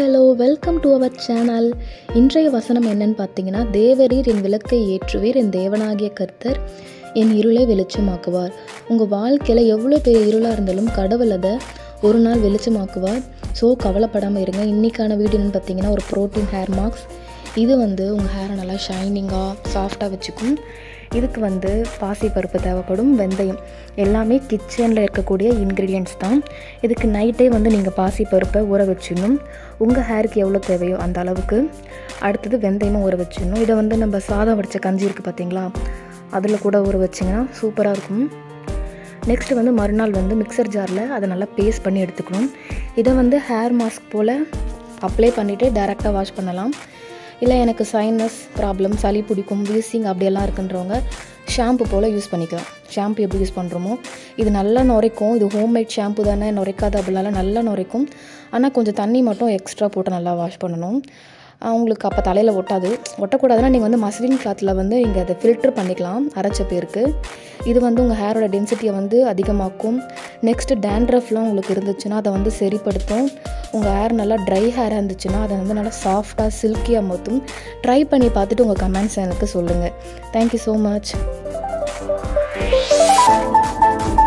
hello welcome to our channel இன்றைய வசனம் என்னன்னு பார்த்தீங்கன்னா தேவரீர் என் விளக்கை ஏற்றுவீர் என் தேவனாகிய கர்த்தர் என் இருளை வெளிச்சமாக்குவார் உங்கள் வாழ்க்கையில் எவ்வளோ பெரிய இருளாக இருந்தாலும் கடவுள் அதை ஒரு நாள் வெளிச்சமாக்குவார் ஸோ கவலைப்படாமல் இருங்க இன்றைக்கான வீடியோன்னு பார்த்தீங்கன்னா ஒரு ப்ரோட்டீன் ஹேர் மாஸ்க் இது வந்து உங்கள் ஹேரை நல்லா ஷைனிங்காக சாஃப்டாக வச்சுக்கும் இதுக்கு வந்து பாசிப்பருப்பு தேவைப்படும் வெந்தயம் எல்லாமே கிச்சனில் இருக்கக்கூடிய இன்க்ரீடியன்ட்ஸ் தான் இதுக்கு நைட்டே வந்து நீங்கள் பாசிப்பருப்பை ஊற வச்சிடணும் உங்கள் ஹேருக்கு எவ்வளோ தேவையோ அந்த அளவுக்கு அடுத்தது வெந்தயமும் ஊற வச்சிடணும் இதை வந்து நம்ம சாதம் வடித்த கஞ்சி இருக்குது பார்த்தீங்களா அதில் கூட ஊற வச்சிங்கன்னா சூப்பராக இருக்கும் நெக்ஸ்ட் வந்து மறுநாள் வந்து மிக்சர் ஜாரில் அதை நல்லா பேஸ்ட் பண்ணி எடுத்துக்கணும் இதை வந்து ஹேர் மாஸ்க் போல் அப்ளை பண்ணிவிட்டு டேரெக்டாக வாஷ் பண்ணலாம் இல்லை எனக்கு சைனஸ் ப்ராப்ளம் சளி பிடிக்கும் வீசிங் அப்படியெல்லாம் இருக்குன்றவங்க ஷாம்பு போல் யூஸ் பண்ணிக்கலாம் ஷாம்பு எப்படி யூஸ் பண்ணுறோமோ இது நல்லா நுரைக்கும் இது ஹோம்மேட் ஷாம்பு தானே நுரைக்காது அப்படிலாம் நல்லா நுரைக்கும் ஆனால் கொஞ்சம் தண்ணி மட்டும் எக்ஸ்ட்ரா போட்டு நல்லா வாஷ் பண்ணணும் உங்களுக்கு அப்போ தலையில் ஒட்டாது ஒட்டக்கூடாதுன்னா நீங்கள் வந்து மஸ்லின் கிளாத்தில் வந்து நீங்கள் அதை ஃபில்டர் பண்ணிக்கலாம் அரைச்ச பேருக்கு இது வந்து உங்கள் ஹேரோட டென்சிட்டியை வந்து அதிகமாக்கும் நெக்ஸ்ட்டு டேண்ட்ரஃப்லாம் உங்களுக்கு இருந்துச்சுன்னா அதை வந்து சரிப்படுத்தும் உங்கள் ஹேர் நல்லா ட்ரை ஹேராக இருந்துச்சுன்னா அதை வந்து நல்லா சாஃப்டாக சில்கியாக மாற்றும் ட்ரை பண்ணி பார்த்துட்டு உங்கள் கமெண்ட்ஸ் எனக்கு சொல்லுங்கள் தேங்க்யூ ஸோ மச்